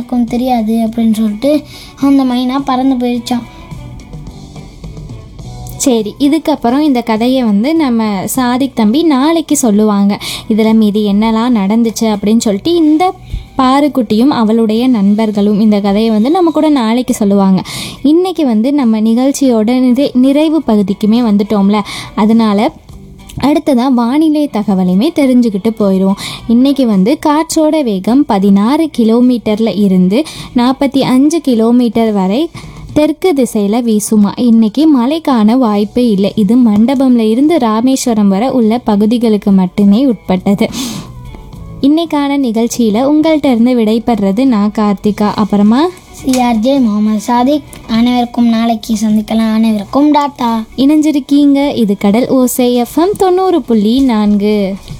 யாருக்கும் தெரியாது அப்படின்னு சொல்லிட்டு அந்த மைனா பறந்து போயிடுச்சான் சரி இதுக்கப்புறம் இந்த கதையை வந்து நம்ம சாதிக் தம்பி நாளைக்கு சொல்லுவாங்க இதில் மீதி என்னெல்லாம் நடந்துச்சு அப்படின்னு சொல்லிட்டு இந்த பாருக்குட்டியும் அவளுடைய நண்பர்களும் இந்த கதையை வந்து நம்ம கூட நாளைக்கு சொல்லுவாங்க இன்றைக்கி வந்து நம்ம நிகழ்ச்சியோட நிறை நிறைவு பகுதிக்குமே வந்துட்டோம்ல அதனால அடுத்ததாக வானிலை தகவலையுமே தெரிஞ்சுக்கிட்டு போயிடுவோம் இன்றைக்கி வந்து காற்றோட வேகம் பதினாறு கிலோமீட்டரில் இருந்து நாற்பத்தி அஞ்சு கிலோமீட்டர் வரை தெற்கு திசையில் வீசுமா இன்னைக்கு மழைக்கான வாய்ப்பு இல்லை இது மண்டபம்ல இருந்து ராமேஸ்வரம் வரை உள்ள பகுதிகளுக்கு மட்டுமே உட்பட்டது இன்னைக்கான நிகழ்ச்சியில் உங்கள்கிட்ட இருந்து விடைபெறது நான் கார்த்திகா அப்புறமா சிஆர்ஜே முகமது சாதிக் அனைவருக்கும் நாளைக்கு சந்திக்கலாம் அனைவருக்கும் டாட்டா இணைஞ்சிருக்கீங்க இது கடல் ஓசை எஃப்எம் தொண்ணூறு புள்ளி நான்கு